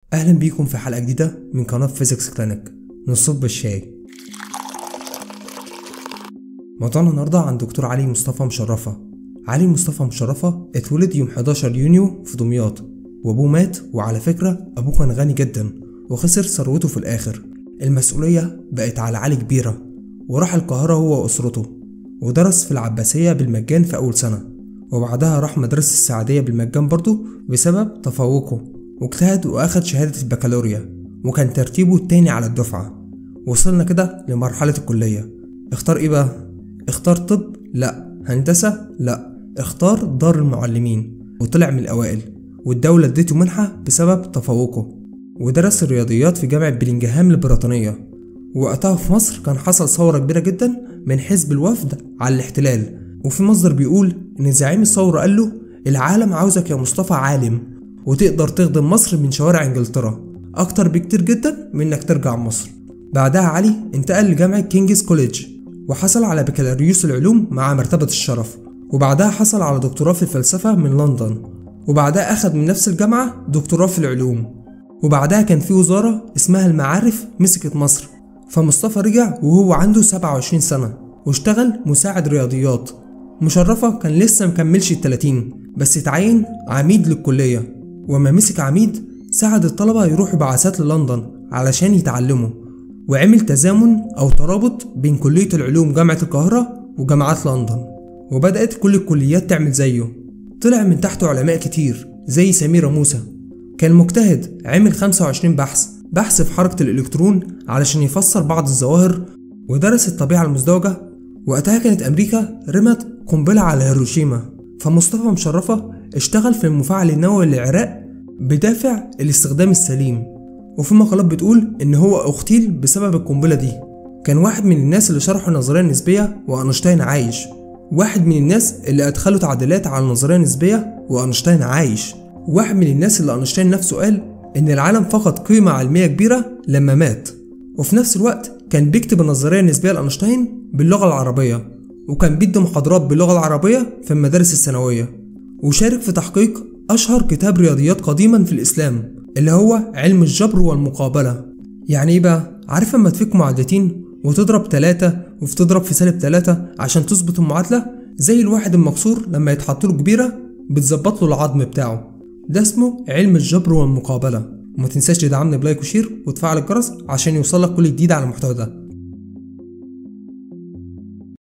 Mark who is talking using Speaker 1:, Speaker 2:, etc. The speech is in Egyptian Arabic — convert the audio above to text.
Speaker 1: أهلا بيكم في حلقة جديدة من قناة فيزيكس كلينيك نصب بالشاي موضوعنا النهاردة عن دكتور علي مصطفى مشرفة علي مصطفى مشرفة اتولد يوم 11 يونيو في دمياط وأبوه مات وعلى فكرة أبوه كان غني جدا وخسر ثروته في الآخر المسؤولية بقت على علي كبيرة وراح القاهرة هو وأسرته ودرس في العباسية بالمجان في أول سنة وبعدها راح مدرسة السعدية بالمجان برضه بسبب تفوقه واجتهد وأخد شهادة البكالوريا وكان ترتيبه التاني على الدفعة وصلنا كده لمرحلة الكلية اختار ايه بقى؟ اختار طب؟ لا هندسة؟ لا اختار دار المعلمين وطلع من الأوائل والدولة اديته منحة بسبب تفوقه ودرس الرياضيات في جامعة بلينجهام البريطانية وقتها في مصر كان حصل ثورة كبيرة جدا من حزب الوفد على الاحتلال وفي مصدر بيقول إن زعيم الثورة قال له العالم عاوزك يا مصطفى عالم وتقدر تخدم مصر من شوارع انجلترا أكتر بكتير جدا من إنك ترجع مصر بعدها علي انتقل لجامعة كينجز كوليدج وحصل على بكالوريوس العلوم مع مرتبة الشرف وبعدها حصل على دكتوراه في الفلسفة من لندن وبعدها أخد من نفس الجامعة دكتوراه في العلوم وبعدها كان في وزارة اسمها المعارف مسكت مصر فمصطفى رجع وهو عنده 27 سنة واشتغل مساعد رياضيات مشرفة كان لسه مكملش التلاتين بس اتعين عميد للكلية وما مسك عميد ساعد الطلبة يروحوا بعثات للندن علشان يتعلموا وعمل تزامن أو ترابط بين كلية العلوم جامعة القاهرة وجامعات لندن وبدأت كل الكليات تعمل زيه طلع من تحته علماء كتير زي سميرة موسى كان مجتهد عمل 25 بحث بحث في حركة الإلكترون علشان يفسر بعض الظواهر ودرس الطبيعة المزدوجة وقتها كانت أمريكا رمت قنبلة على هيروشيما فمصطفى مشرفة اشتغل في المفاعل النووي للعراق بدافع الاستخدام السليم وفي مقالات بتقول إن هو اغتيل بسبب القنبلة دي كان واحد من الناس اللي شرحوا النظرية النسبية وأينشتاين عايش واحد من الناس اللي أدخلوا تعديلات على النظرية النسبية وأينشتاين عايش واحد من الناس اللي أينشتاين نفسه قال إن العالم فقد قيمة علمية كبيرة لما مات وفي نفس الوقت كان بيكتب النظرية النسبية لأينشتاين باللغة العربية وكان بيدي محاضرات باللغة العربية في المدارس الثانوية وشارك في تحقيق أشهر كتاب رياضيات قديما في الإسلام اللي هو علم الجبر والمقابلة يعني إيه بقى؟ عارف لما تفك معادلتين وتضرب تلاتة وفي تضرب في سالب تلاتة عشان تظبط المعادلة زي الواحد المكسور لما يتحط له كبيرة بتظبط له العظم بتاعه ده اسمه علم الجبر والمقابلة وما تنساش تدعمني بلايك وشير وتفعل الجرس عشان يوصلك كل جديد على المحتوى ده